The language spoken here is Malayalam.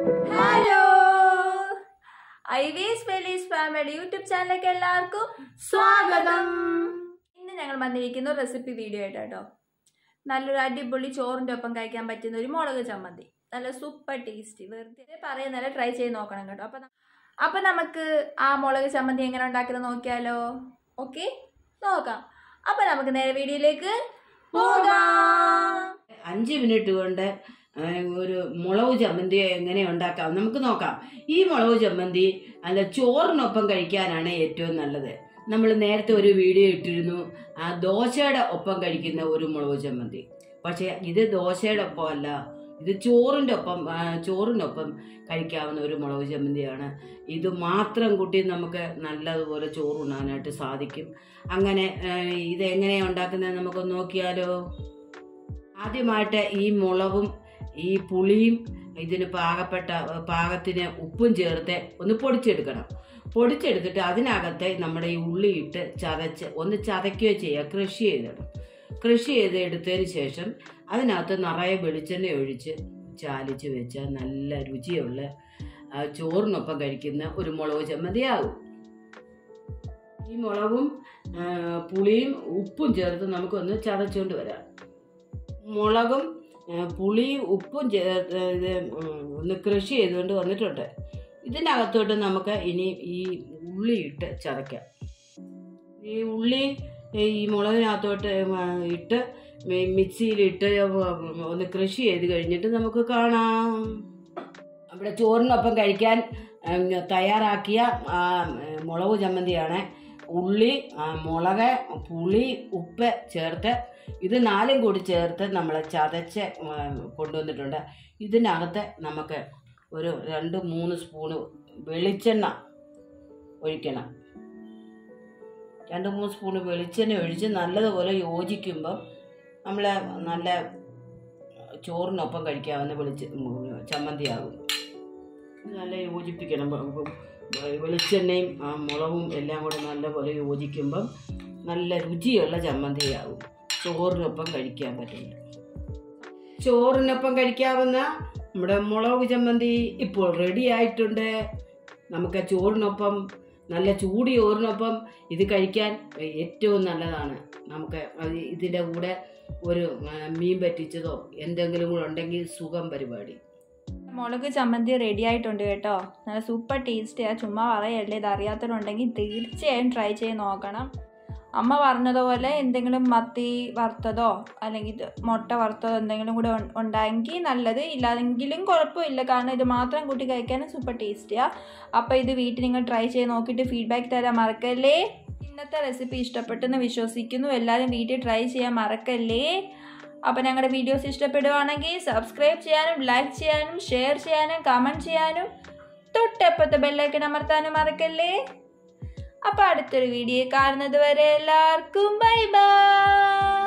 ഹലോ ഐവിയസ് വെലീസ് ഫാമിലി യൂട്യൂബ് ചാനലിലേക്ക് എല്ലാവർക്കും സ്വാഗതം ഇന്ന് ഞങ്ങൾ വന്നിരിക്കുന്ന റെസിപ്പി വീഡിയോ ആയിട്ട് കേട്ടോ നല്ലൊരു അടിപൊളി ചോറിൻ്റെ ഒപ്പം കഴിക്കാൻ പറ്റുന്ന ഒരു മുളക് ചമ്മന്തി നല്ല സൂപ്പർ ടേസ്റ്റി വെറുതെ പറയുന്നല്ല ട്രൈ ചെയ്ത് നോക്കണം കേട്ടോ അപ്പം അപ്പം നമുക്ക് ആ മുളക് ചമ്മന്തി എങ്ങനെ ഉണ്ടാക്കുന്നത് നോക്കിയാലോ ഓക്കെ നോക്കാം അപ്പം നമുക്ക് നേരെ വീഡിയോയിലേക്ക് പോകാം അഞ്ച് മിനിറ്റ് കൊണ്ട് ആ, ഒരു മുളക് ചമ്മന്തി എങ്ങനെ ഉണ്ടാക്കാം നമുക്ക് നോക്കാം ഈ മുളക് ചമ്മന്തി അല്ല ചോറിനൊപ്പം കഴിക്കാനാണ് ഏറ്റവും നല്ലത് നമ്മൾ നേരത്തെ ഒരു വീഡിയോ ഇട്ടിരുന്നു ആ ദോശയുടെ ഒപ്പം കഴിക്കുന്ന ഒരു മുളക് ചമ്മന്തി പക്ഷേ ഇത് ദോശയുടെ ഒപ്പം അല്ല ഇത് ചോറിൻ്റെ ഒപ്പം ആ, ചോറിനൊപ്പം കഴിക്കാവുന്ന ഒരു മുളക് ചമ്മന്തിയാണ് ഇത് മാത്രം കൂട്ടി നമുക്ക് നല്ലതുപോലെ ചോറുണ്ണാനായിട്ട് സാധിക്കും അങ്ങനെ ആ, ഇത് എങ്ങനെയാണ് ഉണ്ടാക്കുന്നത് നമുക്ക് നോക്കിയാലോ ആദ്യമായിട്ട് ഈ മുളകും ഈ പുളിയും ഇതിന് പാകപ്പെട്ട പാകത്തിന് ഉപ്പും ചേർത്ത് ഒന്ന് പൊടിച്ചെടുക്കണം പൊടിച്ചെടുത്തിട്ട് അതിനകത്ത് നമ്മുടെ ഈ ഉള്ളി ഇട്ട് ചതച്ച് ഒന്ന് ചതയ്ക്കുകയോ ചെയ്യുക കൃഷി ചെയ്തിടണം കൃഷി ചെയ്ത് എടുത്തതിന് ശേഷം അതിനകത്ത് നിറയെ വെളിച്ചെണ്ണ ഒഴിച്ച് ചാലിച്ച് വെച്ചാൽ നല്ല രുചിയുള്ള ആ, ചോറിനൊപ്പം കഴിക്കുന്ന ഒരു മുളക് ചമ്മന്തിയാകും ഈ മുളകും ആ, പുളിയും ഉപ്പും ചേർത്ത് നമുക്കൊന്ന് ചതച്ചുകൊണ്ട് വരാം മുളകും ആ, പുളിയും ഉപ്പും ചേർത്ത് ഇത് ഉം, ഒന്ന് കൃഷി ചെയ്തുകൊണ്ട് വന്നിട്ടുണ്ട് ഇതിനകത്തോട്ട് നമുക്ക് ഇനി ഈ ഉള്ളി ഇട്ട് ചതയ്ക്കാം ഈ ഉള്ളി ഈ മുളകിനകത്തോട്ട് ആ, ഇട്ട് മി- മിക്സിയിലിട്ട് ഒന്ന് കൃഷി ചെയ്ത് കഴിഞ്ഞിട്ട് നമുക്ക് കാണാം നമ്മുടെ ചോറിനൊപ്പം കഴിക്കാൻ ഉം, തയ്യാറാക്കിയ ആ, മുളക് ചമ്മന്തിയാണ് ഉള്ളി ആ, മുളക് പുളി ഉപ്പ് ചേർത്ത് ഇത് നാലും കൂടി ചേർത്ത് നമ്മൾ ചതച്ച് ഉം, കൊണ്ടുവന്നിട്ടുണ്ട് ഇതിനകത്ത് നമുക്ക് ഒരു രണ്ട് മൂന്ന് സ്പൂണ് വെളിച്ചെണ്ണ ഒഴിക്കണം രണ്ട് മൂന്ന് സ്പൂണ് വെളിച്ചെണ്ണ ഒഴിച്ച് നല്ലതുപോലെ യോജിക്കുമ്പം നമ്മൾ നല്ല ചോറിനൊപ്പം കഴിക്കാവുന്ന വെളിച്ച ചമ്മന്തിയാകും നല്ല യോജിപ്പിക്കണം വ- വ- വെളിച്ചെണ്ണയും ആ മുളകും എല്ലാം കൂടെ നല്ലപോലെ യോജിക്കുമ്പം നല്ല രുചിയുള്ള ചമ്മന്തിയാകും ചോറിനൊപ്പം കഴിക്കാൻ പറ്റില്ല ചോറിനൊപ്പം കഴിക്കാവുന്ന നമ്മുടെ മുളക് ചമ്മന്തി ഇപ്പോൾ റെഡി ആയിട്ടുണ്ട് നമുക്ക് ചോറിനൊപ്പം നല്ല ചൂടി ചോറിനൊപ്പം ഇത് കഴിക്കാൻ ഏറ്റവും നല്ലതാണ് നമുക്ക് അത് ഇതിൻ്റെ കൂടെ ഒരു ആ, മീൻ പറ്റിച്ചതോ എന്തെങ്കിലും കൂടെ ഉണ്ടെങ്കിൽ സുഖം പരിപാടി മുളക് ചമ്മന്തി റെഡി ആയിട്ടുണ്ട് കേട്ടോ നല്ല സൂപ്പർ ടേസ്റ്റിയാ ചുമ്മാ പറയല്ലേ ഇത് അറിയാത്തവരുണ്ടെങ്കിൽ തീർച്ചയായും ട്രൈ ചെയ്ത് നോക്കണം അമ്മ പറഞ്ഞതുപോലെ എന്തെങ്കിലും മത്തി വറുത്തതോ അല്ലെങ്കിൽ ഇത് മുട്ട വറുത്തതോ എന്തെങ്കിലും കൂടെ ഉൺ- ഉണ്ടായെങ്കിൽ നല്ലത് ഇല്ലാതെങ്കിലും കുഴപ്പമില്ല കാരണം ഇത് മാത്രം കൂട്ടി കഴിക്കാനും സൂപ്പർ ടേസ്റ്റിയാ അപ്പോൾ ഇത് വീട്ടിൽ നിങ്ങൾ ട്രൈ ചെയ്ത് നോക്കിയിട്ട് ഫീഡ്ബാക്ക് തരാൻ മറക്കല്ലേ ഇന്നത്തെ റെസിപ്പി ഇഷ്ടപ്പെട്ടെന്ന് വിശ്വസിക്കുന്നു എല്ലാവരും വീട്ടിൽ ട്രൈ ചെയ്യാൻ മറക്കല്ലേ അപ്പോൾ ഞങ്ങളുടെ വീഡിയോസ് ഇഷ്ടപ്പെടുവാണെങ്കിൽ സബ്സ്ക്രൈബ് ചെയ്യാനും ലൈക്ക് ചെയ്യാനും ഷെയർ ചെയ്യാനും കമൻറ്റ് ചെയ്യാനും തൊട്ടപ്പത്തെ ബെല്ലൈക്കൺ അമർത്താനും മറക്കല്ലേ അപ്പോൾ അടുത്തൊരു വീഡിയോ കാണുന്നത് വരെ എല്ലാവർക്കും ബൈ ബൈ